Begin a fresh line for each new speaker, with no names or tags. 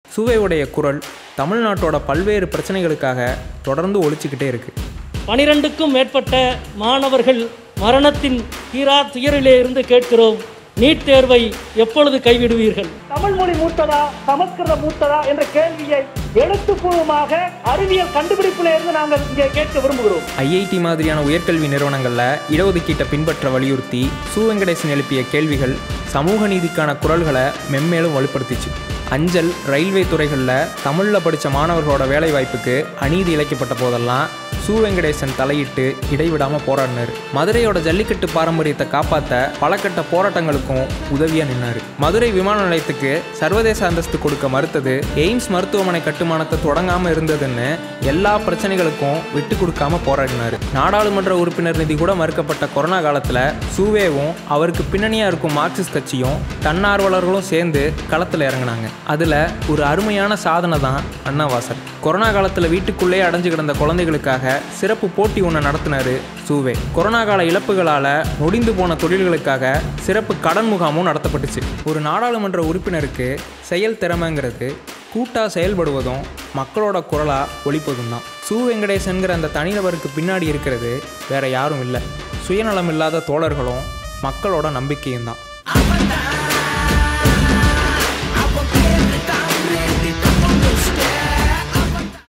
சுவையுடைய குரல் தமிழ்நாட்டோட பல்வேறு பிரச்சனைகளுக்காக தொடர்ந்து ஒழிச்சுக்கிட்டே இருக்கு
பனிரெண்டுக்கும் மேற்பட்ட மாணவர்கள் மரணத்தின் தீரா துயரிலே இருந்து கேட்கிறோம் நீட் தேர்வை எப்பொழுது கைவிடுவீர்கள்
தமிழ் மொழி மூத்ததா சமஸ்கிருதம் மூத்ததா என்ற கேள்வியை எழுத்துப்பூர்வமாக அறிவியல் கண்டுபிடிப்பில இருந்து நாங்கள் இங்கே கேட்க விரும்புகிறோம்
ஐஐடி மாதிரியான உயர்கல்வி நிறுவனங்களில் இடஒதுக்கீட்டை பின்பற்ற வலியுறுத்தி சு வெங்கடேசன் எழுப்பிய கேள்விகள் சமூக நீதிக்கான குரல்களை மென்மேலும் வலுப்படுத்திச்சு அஞ்சல் ரயில்வே துறைகளில் தமிழில் படித்த மாணவர்களோட வேலைவாய்ப்புக்கு அநீதி இழைக்கப்பட்ட போதெல்லாம் சு வெங்கடேசன் தலையிட்டு இடைவிடாமல் போராடினார் மதுரையோட ஜல்லிக்கட்டு பாரம்பரியத்தை காப்பாற்ற பல கட்ட போராட்டங்களுக்கும் உதவியாக நின்னார் மதுரை விமான நிலையத்துக்கு சர்வதேச அந்தஸ்து கொடுக்க மறுத்தது எய்ம்ஸ் மருத்துவமனை கட்டுமானத்தை தொடங்காமல் இருந்ததுன்னு எல்லா பிரச்சனைகளுக்கும் விட்டு கொடுக்காம போராடினார் நாடாளுமன்ற உறுப்பினர் நிதி கூட மறுக்கப்பட்ட கொரோனா காலத்தில் சூவேவும் அவருக்கு பின்னணியாக இருக்கும் மார்க்சிஸ்ட் கட்சியும் தன்னார்வலர்களும் சேர்ந்து களத்தில் இறங்கினாங்க அதில் ஒரு அருமையான சாதனை தான் அண்ணாவாசல் கொரோனா காலத்தில் வீட்டுக்குள்ளே அடைஞ்சு கிடந்த குழந்தைகளுக்காக சிறப்பு போட்டி ஒன்று நடத்தினாரு சூவே கொரோனா கால இழப்புகளால் நொடிந்து போன தொழில்களுக்காக சிறப்பு கடன் முகாமும் நடத்தப்பட்டுச்சு ஒரு நாடாளுமன்ற உறுப்பினருக்கு செயல் திறமைங்கிறது கூட்டாக செயல்படுவதும் மக்களோட குரலாக ஒழிப்பதும் தான் சு வெங்கடேசன்கிற அந்த தனிநபருக்கு பின்னாடி இருக்கிறது வேற யாரும் இல்லை சுயநலம் இல்லாத தோழர்களும் மக்களோட நம்பிக்கையும் தான்